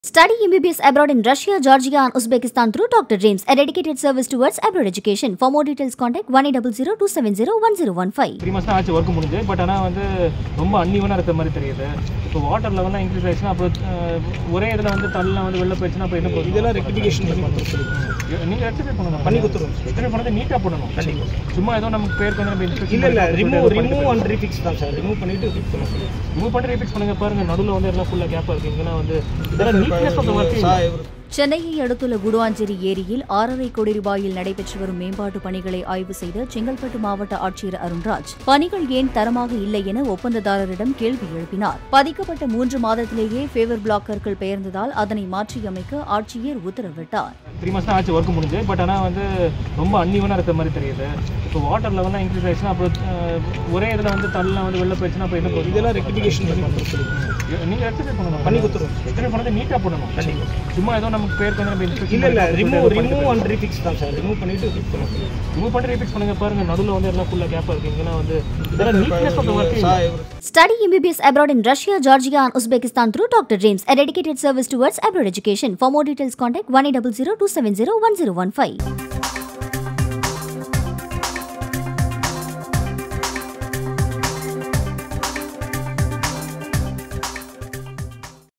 Study MBBS abroad in Russia, Georgia, and Uzbekistan through Dr. James, a dedicated service towards abroad education. For more details, contact 1800 270 1015. Three months தான் ஆச்சு work முடிஞ்சு but ஆனால் வந்து ரொம்ப அன்இவனாக இருக்க மாதிரி தெரியுது இப்போ வாட்டர் லெவல்லாம் இன்க்ரீஸ் ஆயிடுச்சுன்னா அப்போ அஹ், ஒரே இதில் வந்து தள்ளலாம் வந்து வெளில போயிடுச்சுன்னா அப்போ என்ன பண்ணுறது இதெல்லாம் ரெக்டிஃபிகேஷன் பண்ணி கொடுத்துருவோம் சொல்லி நீங்கள் ரெக்டிஃபை பண்ணணும் பண்ணி கொடுத்துருவோம் ரெக்டிஃபை பண்ணது நீட்டாக பண்ணணும் கண்டிப்பாக சும்மா ஏதோ நமக்கு பேருக்கு வந்து நம்ம inspection இல்லை இல்லை பண்ணி ரிமூவ் பண்ணிட்டு ரிமூவ் அண்ட் ரீஃபிக்ஸ் தான் சார் ரிமூவ் பண்ணிட்டு ஃபிக்ஸ் பண்ண சொல்லி ரிமூவ் பண்ணி ரீஃபிக்ஸ் பண்ணுங்க பாருங்க நடுவில் வந்து எல்லாம் ஃபுல்லாக கேப்பாக இருக்கு இங்கன்னா வந்து இதெல்லாம் நீட்னஸ் ஆஃப் ஒர்க் சார் சென்னையை அடுத்துள்ள குடுவாஞ்சேரி ஏரியில் ஆறரை கோடி ரூபாயில் நடைபெற்று வரும் மேம்பாட்டு பணிகளை ஆய்வு செய்த செங்கல்பட்டு மாவட்ட ஆட்சியர் அருண்ராஜ் பணிகள் ஏன் தரமாக இல்லை என ஒப்பந்ததாரரிடம் கேள்வி எழுப்பினார் பதிக்கப்பட்ட மூன்று மாதத்திலேயே ஃபேவர் பிளாக்கர்கள் பெயர்ந்ததால் அதனை மாற்றியமைக்க ஆட்சியர் உத்தரவிட்டார் த்ரீ மந்த்ஸ் தான் ஆச்சு ஒர்க் முடிஞ்சு பட் ஆனால் வந்து ரொம்ப அன்இவனாக இருக்க மாதிரி தெரியுது இப்போ வாட்டர் லெவல்லாம் இன்க்ரீஸ் ஆயிடுச்சுன்னா அப்போ அஹ், ஒரே இதில் வந்து தள்ளலாம் வந்து வெளில போயிடுச்சுன்னா அப்போ என்ன பண்ணுறது இதெல்லாம் ரெக்டிஃபிகேஷன் பண்ணி கொடுத்துருவோம் சொல்லி நீங்கள் ரெக்டிஃபை பண்ணணும் பண்ணி கொடுத்துருவோம் ரெக்டிஃபை பண்ணது நீட்டாக பண்ணணும் கண்டிப்பாக சும்மா ஏதோ நமக்கு பேருக்கு வந்து நம்ம inspection இல்லை இல்லை பண்ணி ரிமூவ் பண்ணிட்டு ரிமூவ் அண்ட் ரீஃபிக்ஸ் தான் சார் ரிமூவ் பண்ணிட்டு ஃபிக்ஸ் பண்ண சொல்லி ரிமூவ் பண்ணி ரீஃபிக்ஸ் பண்ணுங்க பாருங்க நடுவில் வந்து எல்லாம் ஃபுல்லாக கேப்பாக இருக்கு இங்கன்னா வந்து இதெல்லாம் neatness of work sir Study MBBS abroad in Russia, Georgia, and Uzbekistan through Dr. James, a dedicated service towards abroad education. For more details, contact 1800 270 1015.